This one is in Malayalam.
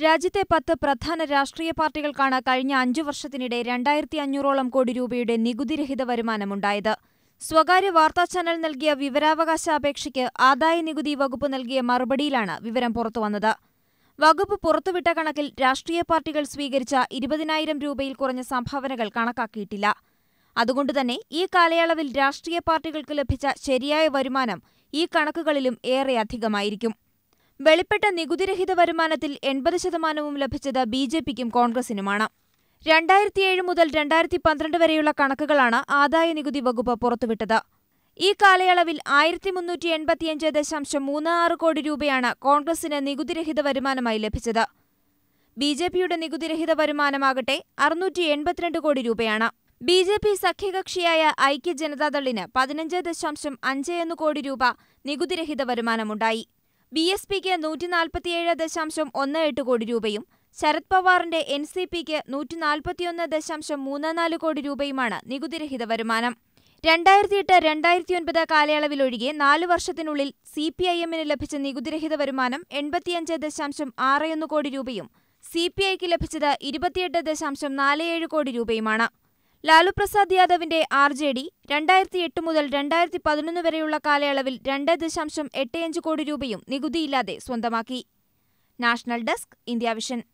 രാജ്യത്തെ പത്ത് പ്രധാന രാഷ്ട്രീയ പാർട്ടികൾക്കാണ് കഴിഞ്ഞ അഞ്ചു വർഷത്തിനിടെ രണ്ടായിരത്തി അഞ്ഞൂറോളം കോടി രൂപയുടെ നികുതിരഹിത വരുമാനമുണ്ടായത് സ്വകാര്യ വാർത്താ ചാനൽ നൽകിയ വിവരാവകാശ അപേക്ഷയ്ക്ക് ആദായനികുതി വകുപ്പ് നൽകിയ മറുപടിയിലാണ് വിവരം പുറത്തുവന്നത് വകുപ്പ് പുറത്തുവിട്ട കണക്കിൽ രാഷ്ട്രീയ പാർട്ടികൾ സ്വീകരിച്ച ഇരുപതിനായിരം രൂപയിൽ കുറഞ്ഞ സംഭാവനകൾ കണക്കാക്കിയിട്ടില്ല അതുകൊണ്ടുതന്നെ ഈ കാലയളവിൽ രാഷ്ട്രീയ പാർട്ടികൾക്ക് ലഭിച്ച ശരിയായ വരുമാനം ഈ കണക്കുകളിലും ഏറെ അധികമായിരിക്കും വെളിപ്പെട്ട നികുതിരഹിത വരുമാനത്തിൽ എൺപത് ശതമാനവും ലഭിച്ചത് ബി ജെ പിക്കും കോൺഗ്രസിനുമാണ് രണ്ടായിരത്തിയേഴ് മുതൽ രണ്ടായിരത്തി പന്ത്രണ്ട് വരെയുള്ള കണക്കുകളാണ് ആദായനികുതി വകുപ്പ് പുറത്തുവിട്ടത് ഈ കാലയളവിൽ ആയിരത്തി മുന്നൂറ്റി എൺപത്തിയഞ്ച് ദശാംശം മൂന്ന് ആറ് കോടി രൂപയാണ് കോൺഗ്രസിന് നികുതിരഹിത വരുമാനമായി ലഭിച്ചത് ബി ജെ പിയുടെ നികുതിരഹിത വരുമാനമാകട്ടെ അറുന്നൂറ്റി എൺപത്തിരണ്ട് കോടി രൂപയാണ് ബി ജെ പി സഖ്യകക്ഷിയായ ഐക്യ ജനതാദളിന് പതിനഞ്ച് ദശാംശം അഞ്ച് ഒന്ന് കോടി രൂപ നികുതിരഹിത വരുമാനമുണ്ടായി ബി എസ് പിക്ക് നൂറ്റി നാൽപ്പത്തിയേഴ് ദശാംശം ഒന്ന് എട്ട് കോടി രൂപയും ശരത് പവാറിന്റെ എൻ സി പിക്ക് നൂറ്റി നാൽപ്പത്തിയൊന്ന് ദശാംശം മൂന്ന് നാല് കോടി രൂപയുമാണ് നികുതിരഹിത വരുമാനം രണ്ടായിരത്തിയെട്ട് രണ്ടായിരത്തിയൊൻപത് കാലയളവിലൊഴികെ നാലു വർഷത്തിനുള്ളിൽ സി പി ഐ എമ്മിന് ലഭിച്ച നികുതിരഹിത വരുമാനം എൺപത്തിയഞ്ച് ദശാംശം ആറ് ഒന്ന് കോടി രൂപയും സി പി ഐക്ക് ലഭിച്ചത് ഇരുപത്തിയെട്ട് ദശാംശം നാല് ഏഴ് കോടി രൂപയുമാണ് ലാലു പ്രസാദ് യാദവിന്റെ ആർ ജെ ഡി രണ്ടായിരത്തി എട്ട് മുതൽ രണ്ടായിരത്തി പതിനൊന്ന് വരെയുള്ള കാലയളവിൽ രണ്ട് ദശാംശം എട്ട് അഞ്ച് കോടി രൂപയും നികുതിയില്ലാതെ സ്വന്തമാക്കി നാഷണൽ ഡെസ്ക് ഇന്ത്യ വിഷൻ